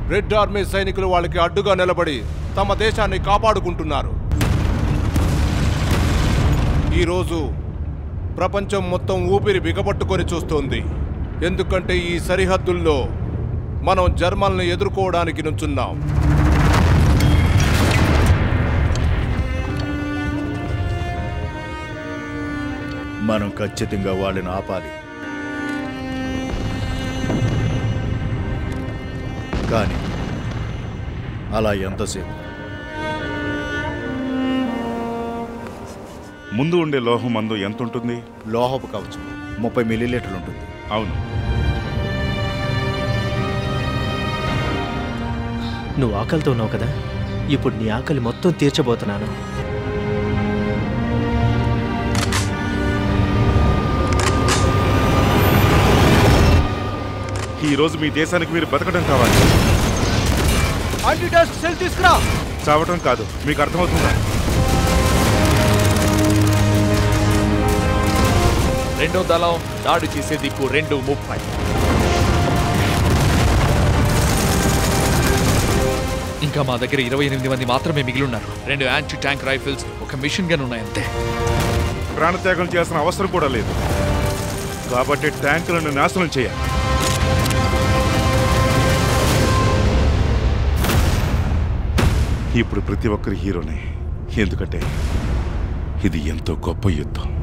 red army సైనికులు వాళ్ళకి అడ్డుగా నిలబడి తమ దేశాన్ని కాపాడుకుంటున్నారు ఈరోజు ప్రపంచం మొత్తం ఊపిరి బిగపట్టుకొని చూస్తోంది ఎందుకంటే ఈ సరిహద్దుల్లో మనం జర్మల్ని ఎదుర్కోవడానికి నుంచున్నాం మనం ఖచ్చితంగా వాళ్ళని ఆపాలి కానీ అలా ఎంతసేపు ముందు ఉండే లోహం మందు ఎంత ఉంటుంది లోహపు కవచం ముప్పై మిల్లీలీటర్లు ఉంటుంది అవును నువ్వు ఆకలితో ఉన్నావు కదా ఇప్పుడు నీ ఆకలి మొత్తం తీర్చబోతున్నాను ఈ రోజు మీ దేశానికి మీరు బతకడం కావాలి యాంటీడాస్ట్ సెల్ తీసుకురా చావటం కాదు మీకు అర్థమవుతుందా రెండో దళం దాడి చేసే దిక్కు రెండు ముప్పై ఇంకా మా దగ్గర ఇరవై ఎనిమిది మంది మాత్రమే మిగిలి ఉన్నారు రెండు యాంటీ ట్యాంక్ రైఫిల్స్ ఒక మిషన్ గన్ ఉన్నాయంతే ప్రాణత్యాగం చేయాల్సిన అవసరం కూడా లేదు కాబట్టి ట్యాంకులను నాశనం చేయాలి ఇప్పుడు ప్రతి ఒక్కరి హీరోనే ఎందుకంటే ఇది ఎంతో గొప్ప యుద్ధం